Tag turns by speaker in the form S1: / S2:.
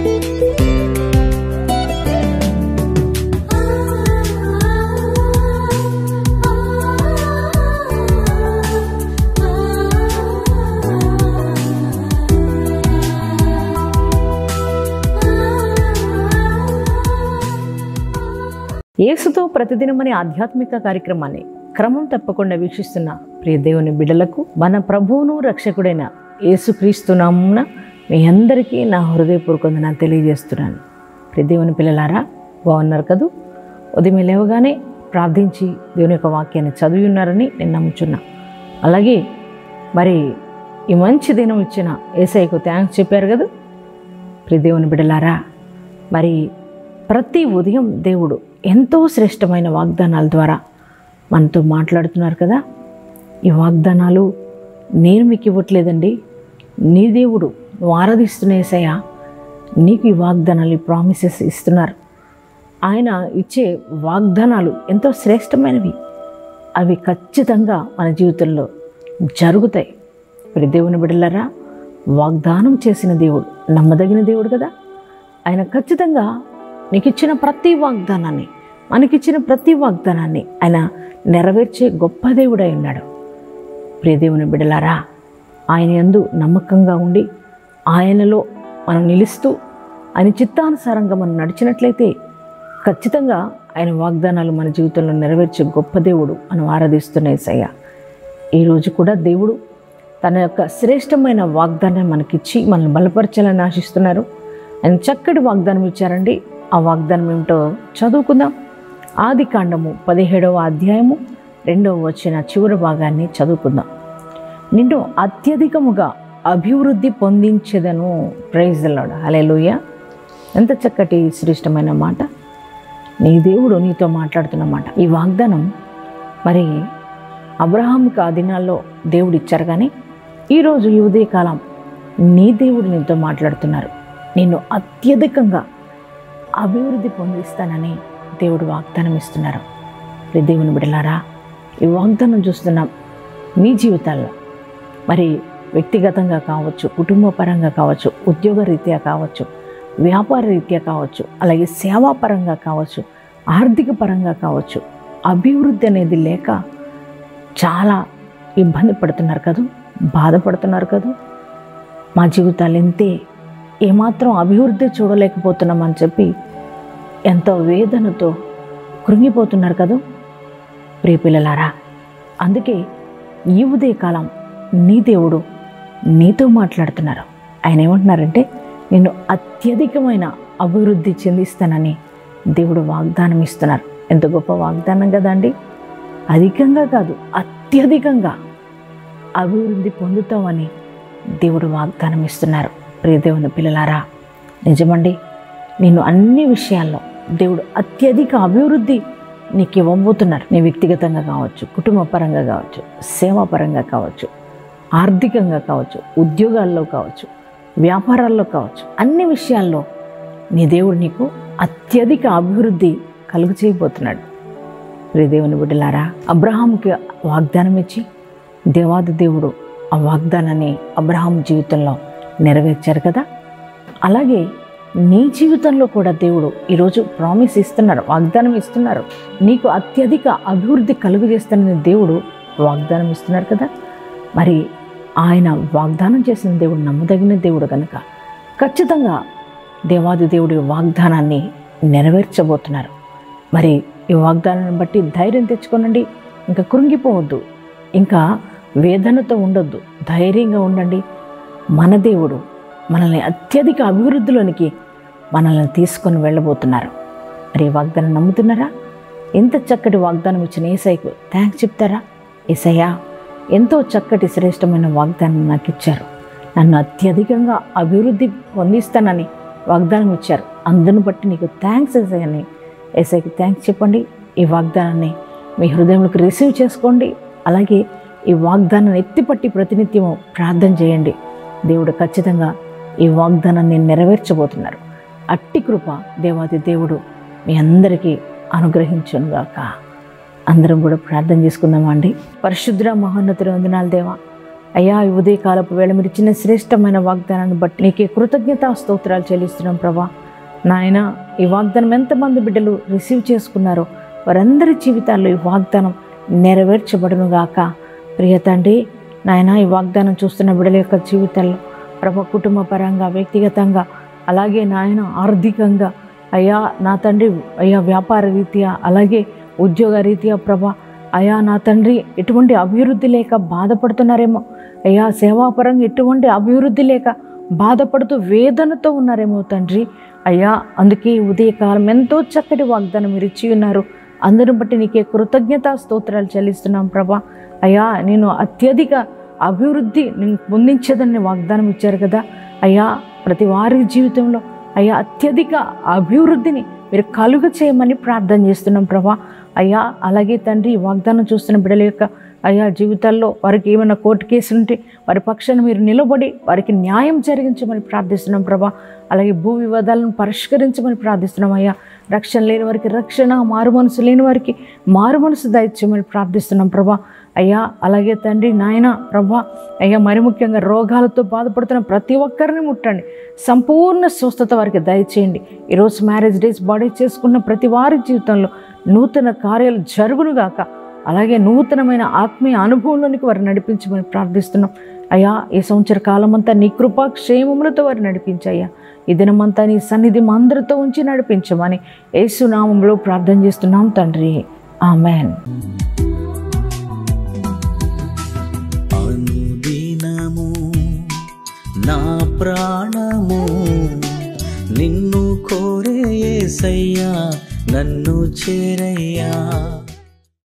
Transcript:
S1: యేసుతో ప్రతిదినమనే ఆధ్యాత్మిక కార్యక్రమాన్ని క్రమం తప్పకుండా వీక్షిస్తున్న ప్రియ దేవుని బిడ్డలకు మన ప్రభువును రక్షకుడైన యేసుక్రీస్తు నామున మీ అందరికీ నా హృదయపూర్వకంగా తెలియజేస్తున్నాను ప్రియ దేవుని పిల్లలారా బాగున్నారు కదూ ఉదయం లేవగానే ప్రార్థించి దేవుని యొక్క వాక్యాన్ని చదివి ఉన్నారని నేను నమ్ముచున్నా అలాగే మరి ఈ మంచి దినం ఇచ్చిన ఏసైకు థ్యాంక్స్ చెప్పారు కదా ప్రియ దేవుని బిడ్డలారా మరి ప్రతి ఉదయం దేవుడు ఎంతో శ్రేష్టమైన వాగ్దానాల ద్వారా మనతో మాట్లాడుతున్నారు కదా ఈ వాగ్దానాలు నేను మీకు ఇవ్వట్లేదండి నీ దేవుడు నువ్వు ఆరాధిస్తున్న ఏసయ్య నీకు ఈ వాగ్దానాలు ఈ ప్రామిసెస్ ఇస్తున్నారు ఆయన ఇచ్చే వాగ్దానాలు ఎంతో శ్రేష్టమైనవి అవి ఖచ్చితంగా మన జీవితంలో జరుగుతాయి ఇప్పుడు దేవుని బిడ్డలారా వాగ్దానం చేసిన దేవుడు నమ్మదగిన దేవుడు కదా ఆయన ఖచ్చితంగా నీకు ఇచ్చిన ప్రతి వాగ్దానాన్ని మనకిచ్చిన ప్రతి వాగ్దానాన్ని ఆయన నెరవేర్చే గొప్ప దేవుడై ఉన్నాడు ప్రియ దేవుని బిడ్డలారా ఆయన యందు నమ్మకంగా ఉండి ఆయనలో మనం నిలుస్తూ ఆయన చిత్తానుసారంగా మనం నడిచినట్లయితే ఖచ్చితంగా ఆయన వాగ్దానాలు మన జీవితంలో నెరవేర్చే గొప్ప దేవుడు మనం ఆరాధిస్తున్న ఏసయ్య ఈరోజు కూడా దేవుడు తన యొక్క శ్రేష్టమైన వాగ్దానాన్ని మనకిచ్చి మనల్ని బలపరచాలని ఆశిస్తున్నారు ఆయన చక్కటి వాగ్దానం ఇచ్చారండి ఆ వాగ్దానం ఏమిటో చదువుకుందాం ఆది కాండము పదిహేడవ అధ్యాయము రెండవ వచ్చిన చివరి భాగాన్ని చదువుకుందాం నిన్ను అత్యధికముగా అభివృద్ధి పొందించేదను ప్రైజ్ లాడ్ హలేలుయ ఎంత చక్కటి శ్రేష్టమైన మాట నీ దేవుడు నీతో మాట్లాడుతున్న మాట ఈ వాగ్దానం మరి అబ్రహాంకి ఆ దినాల్లో దేవుడు ఇచ్చారు కానీ ఈరోజు ఈ ఉదయకాలం నీ దేవుడు నీతో మాట్లాడుతున్నారు నిన్ను అత్యధికంగా అభివృద్ధి పొందిస్తానని దేవుడు వాగ్దానం ఇస్తున్నారు ప్రియ దేవుని బిడలారా ఈ వాగ్దానం చూస్తున్నాం మీ జీవితాల్లో మరి వ్యక్తిగతంగా కావచ్చు కుటుంబ పరంగా కావచ్చు ఉద్యోగ రీత్యా కావచ్చు వ్యాపార రీత్యా కావచ్చు అలాగే సేవాపరంగా కావచ్చు ఆర్థిక పరంగా కావచ్చు అభివృద్ధి అనేది లేక చాలా ఇబ్బంది పడుతున్నారు కదూ బాధపడుతున్నారు కదూ మా జీవితాలు ఎంతే ఏమాత్రం అభివృద్ధి చూడలేకపోతున్నామని చెప్పి ఎంతో వేదనతో కృంగిపోతున్నారు కదూ ప్రియ పిల్లలారా అందుకే ఈ ఉదయకాలం నీ దేవుడు నీతో మాట్లాడుతున్నారు ఆయన ఏమంటున్నారంటే నిన్ను అత్యధికమైన అభివృద్ధి చెందిస్తానని దేవుడు వాగ్దానం ఇస్తున్నారు ఎంత గొప్ప వాగ్దానం కదండి అధికంగా కాదు అత్యధికంగా అభివృద్ధి పొందుతామని దేవుడు వాగ్దానం ఇస్తున్నారు ప్రియదేవుని పిల్లలారా నిజమండి నిన్ను అన్ని విషయాల్లో దేవుడు అత్యధిక అభివృద్ధి నీకు ఇవ్వబోతున్నారు నీ వ్యక్తిగతంగా కావచ్చు కుటుంబ పరంగా కావచ్చు సేవా పరంగా కావచ్చు ఆర్థికంగా కావచ్చు ఉద్యోగాల్లో కావచ్చు వ్యాపారాల్లో కావచ్చు అన్ని విషయాల్లో నీ దేవుడు నీకు అత్యధిక అభివృద్ధి కలుగు చేయబోతున్నాడు ప్రియదేవుని బిడ్డలారా అబ్రహాంకి వాగ్దానం ఇచ్చి దేవాది దేవుడు ఆ వాగ్దానాన్ని అబ్రహాం జీవితంలో నెరవేర్చారు కదా అలాగే నీ జీవితంలో కూడా దేవుడు ఈరోజు ప్రామిస్ ఇస్తున్నారు వాగ్దానం ఇస్తున్నారు నీకు అత్యధిక అభివృద్ధి కలుగు చేస్తానని దేవుడు వాగ్దానం ఇస్తున్నారు కదా మరి ఆయన వాగ్దానం చేసిన దేవుడు నమ్మదగిన దేవుడు కనుక ఖచ్చితంగా దేవాది దేవుడి వాగ్దానాన్ని నెరవేర్చబోతున్నారు మరి ఈ వాగ్దానాన్ని బట్టి ధైర్యం తెచ్చుకోనండి ఇంకా కృంగిపోవద్దు ఇంకా వేదనతో ఉండొద్దు ధైర్యంగా ఉండండి మన దేవుడు మనల్ని అత్యధిక అభివృద్ధిలోనికి మనల్ని తీసుకొని వెళ్ళబోతున్నారు మరి ఈ వాగ్దానం నమ్ముతున్నారా ఎంత చక్కటి వాగ్దానం ఇచ్చిన ఏసైకు థ్యాంక్స్ చెప్తారా ఏసయ్యా ఎంతో చక్కటి శ్రేష్టమైన వాగ్దానం నాకు ఇచ్చారు నన్ను అత్యధికంగా అభివృద్ధి పొందిస్తానని వాగ్దానం ఇచ్చారు అందును బట్టి నీకు థ్యాంక్స్ ఏసయ్యని ఏసైకి థ్యాంక్స్ చెప్పండి ఈ వాగ్దానాన్ని మీ హృదయంలోకి రిసీవ్ చేసుకోండి అలాగే ఈ వాగ్దానాన్ని ఎత్తిపట్టి ప్రతినిత్యము ప్రార్థన చేయండి దేవుడు ఖచ్చితంగా ఈ వాగ్దానాన్ని నెరవేర్చబోతున్నారు అట్టి కృప దేవాది దేవుడు మీ అందరికీ అనుగ్రహించునుగాక అందరం కూడా ప్రార్థన చేసుకుందామా అండి పరిశుద్ర మహోన్నతుల వందనాలు దేవా అయ్యా ఈ ఉదయకాలపు వేళ మీరు ఇచ్చిన శ్రేష్టమైన వాగ్దానాన్ని బట్టి నీకే కృతజ్ఞతా స్తోత్రాలు చెల్లిస్తున్నాం ప్రభా నాయన ఈ వాగ్దానం ఎంతమంది బిడ్డలు రిసీవ్ చేసుకున్నారో వారందరి జీవితాల్లో ఈ వాగ్దానం నెరవేర్చబడును గాక ప్రియ తండ్రి నాయన ఈ వాగ్దానం చూస్తున్న బిడ్డల యొక్క జీవితాల్లో ప్రభ కుటుంబ పరంగా వ్యక్తిగతంగా అలాగే నాయన ఆర్థికంగా అయ్యా నా తండ్రి అయ్యా వ్యాపార రీత్యా అలాగే ఉద్యోగ రీత్యా ప్రభ అయ్యా నా తండ్రి ఎటువంటి అభివృద్ధి లేక బాధపడుతున్నారేమో అయ్యా సేవాపరంగా ఎటువంటి అభివృద్ధి లేక బాధపడుతూ వేదనతో ఉన్నారేమో తండ్రి అయ్యా అందుకే ఈ ఉదయకాలం ఎంతో చక్కటి వాగ్దానం మీరు ఇచ్చి ఉన్నారు అందరిని బట్టి నీకే కృతజ్ఞతా స్తోత్రాలు చెల్లిస్తున్నాం ప్రభా అయ్యా నేను అత్యధిక అభివృద్ధి నేను పొందించేదని వాగ్దానం ఇచ్చారు కదా అయ్యా ప్రతి వారి జీవితంలో అయ్యా అత్యధిక అభివృద్ధిని మీరు కలుగ చేయమని ప్రార్థన చేస్తున్నాం ప్రభా అయ్యా అలాగే తండ్రి ఈ వాగ్దానం చూస్తున్న బిడ్డల యొక్క అయ్యా జీవితాల్లో వారికి ఏమైనా కోర్టు కేసులు ఉంటే వారి పక్షాన మీరు నిలబడి వారికి న్యాయం జరిగించమని ప్రార్థిస్తున్నాం ప్రభా అలాగే భూ వివాదాలను పరిష్కరించమని ప్రార్థిస్తున్నాం అయ్యా రక్షణ లేని వారికి రక్షణ మారు మనసు లేని వారికి మారు మనసు దయచేయమని ప్రార్థిస్తున్నాం ప్రభా అయ్యా అలాగే తండ్రి నాయన ప్రభా అయ్యా మరి ముఖ్యంగా రోగాలతో బాధపడుతున్న ప్రతి ఒక్కరిని ముట్టండి సంపూర్ణ స్వస్థత వారికి దయచేయండి ఈరోజు మ్యారేజ్ డేస్ బాడీ చేసుకున్న ప్రతి వారి జీవితంలో నూతన కార్యాలు జరుగునుగాక అలాగే నూతనమైన ఆత్మీయ అనుభవంలోనికి వారు నడిపించమని ప్రార్థిస్తున్నాం అయ్యా ఈ సంవత్సర కాలం అంతా నీ కృపా క్షేమములతో వారు నడిపించయ్యా ఈ దినమంతా నీ సన్నిధి మా అందరితో ఉంచి నడిపించమని యేసునామంలో ప్రార్థన చేస్తున్నాం తండ్రి ఆమెన్
S2: అనుదినము నా ప్రాణము నిన్ను కోరే యేసయ్యా నన్ను చేరయ్యా